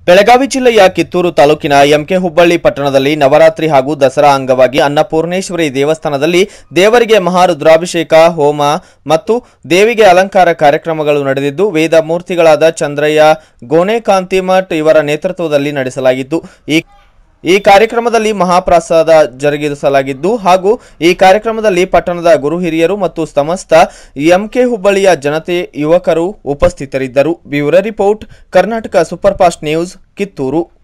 ಬೆಳಗಾವಿ ಜಿಲ್ಲೆಯ ಕಿತ್ತೂರು ತಾಲೂಕಿನ ಎಂಕೆ ಹುಬ್ಬಳ್ಳಿ ಪಟ್ಟಣದಲ್ಲಿ ನವರಾತ್ರಿ ಹಾಗೂ ದಸರಾ ಅಂಗವಾಗಿ ಅನ್ನಪೂರ್ಣೇಶ್ವರಿ ದೇವಸ್ಥಾನದಲ್ಲಿ ದೇವರಿಗೆ ಮಹಾರುದ್ರಾಭಿಷೇಕ ಹೋಮ ಮತ್ತು ದೇವಿಗೆ ಅಲಂಕಾರ ಕಾರ್ಯಕ್ರಮಗಳು ನಡೆದಿದ್ದು ವೇದ ಮೂರ್ತಿಗಳಾದ ಚಂದ್ರಯ್ಯ ಗೋನೆಕಾಂತಿಮಠ್ ಇವರ ನೇತೃತ್ವದಲ್ಲಿ ನಡೆಸಲಾಗಿತ್ತು ಈ ಈ ಕಾರ್ಯಕ್ರಮದಲ್ಲಿ ಮಹಾಪ್ರಸಾದ ಜರುಗಿಸಲಾಗಿದ್ದು ಹಾಗೂ ಈ ಕಾರ್ಯಕ್ರಮದಲ್ಲಿ ಪಟ್ಟಣದ ಗುರು ಹಿರಿಯರು ಮತ್ತು ಸಮಸ್ತ ಎಂಕೆ ಹುಬ್ಬಳ್ಳಿಯ ಜನತೆ ಯುವಕರು ಉಪಸ್ಥಿತರಿದ್ದರು bureau report Karnataka super fast news Kittur